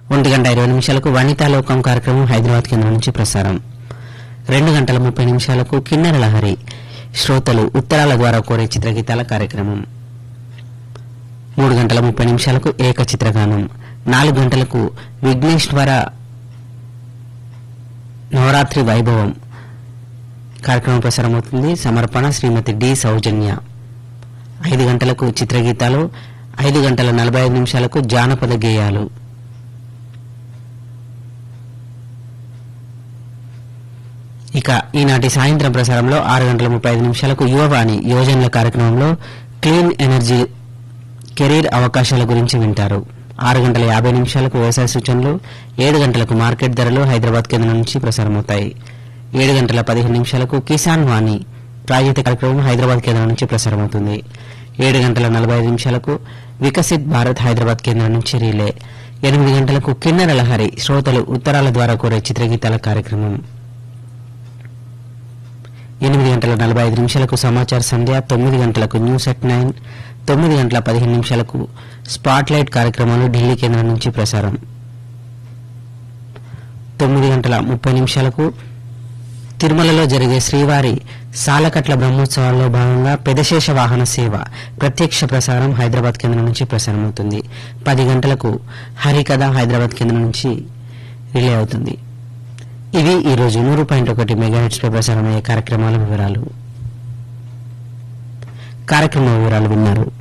ఒంటి గంట ఇరవై నిమిషాలకు వనితాలోకం కార్యక్రమం హైదరాబాద్ కేంద్రం నుంచి ప్రసారం రెండు గంటల ముప్పై నిమిషాలకు కిన్నెర లహరి శ్రోతలు ఉత్తరాల ద్వారా కోరే చిత్రగీతాల కార్యక్రమం మూడు గంటల ముప్పై నిమిషాలకు ఏక చిత్రగానం నాలుగు గంటలకు విఘ్నేశ్వర నవరాత్రి వైభవం కార్యక్రమం ప్రసారమవుతుంది సమర్పణ శ్రీమతి డి సౌజన్య ఐదు గంటలకు చిత్రగీతాలు ఐదు గంటల నలభై ఐదు నిమిషాలకు జానపద గేయాలు ఇక ఈనాటి సాయంత్రం ప్రసారంలో ఆరు గంటల ముప్పై ఐదు నిమిషాలకు యువవాణి యోజనల కార్యక్రమంలో క్లీన్ ఎనర్జీ కెరీర్ అవకాశాల గురించి వింటారు ఆరు గంటల యాభై నిమిషాలకు వ్యవసాయ సూచనలు ఏడు గంటలకు మార్కెట్ ధరలు హైదరాబాద్ కేంద్రం నుంచి ప్రసారమవుతాయి ఏడు గంటల పదిహేను నిమిషాలకు కిసాన్ వాణి ప్రాయోజిత కార్యక్రమం హైదరాబాద్ కేంద్రం నుంచి ప్రసారమవుతుంది ఏడు గంటల నలభై ఐదు నిమిషాలకు వికసిత్ భారత్ హైదరాబాద్ కేంద్రం నుంచి రీలే ఎనిమిది గంటలకు కిన్నెర లహరి శ్రోతలు ఉత్తరాల ద్వారా కోరే చిత్రగీతాల కార్యక్రమం ఎనిమిది గంటల నలభై ఐదు నిమిషాలకు సమాచార సంధ్య తొమ్మిది గంటలకు న్యూస్ ఎట్ నైన్ తొమ్మిది గంటల పదిహేను నిమిషాలకు స్పాట్ లైట్ కార్యక్రమాలు ఢిల్లీ కేంద్రం నుంచి ప్రసారం తొమ్మిది గంటల ముప్పై నిమిషాలకు తిరుమలలో జరిగే శ్రీవారి సాలకట్ల బ్రహ్మోత్సవాల్లో భాగంగా పెదశేష వాహన సేవ ప్రత్యక్ష ప్రసారం హైదరాబాద్ కేంద్రం నుంచి ప్రసారమవుతుంది పది గంటలకు హరికథ హైదరాబాద్ కేంద్రం నుంచి రిలే అవుతుంది ఇవి ఈ రోజు నూరు పాయింట్ ఒకటి మెగాహెట్స్ పై ప్రసారమయ్యే కార్యక్రమాల వివరాలు కార్యక్రమ వివరాలు విన్నారు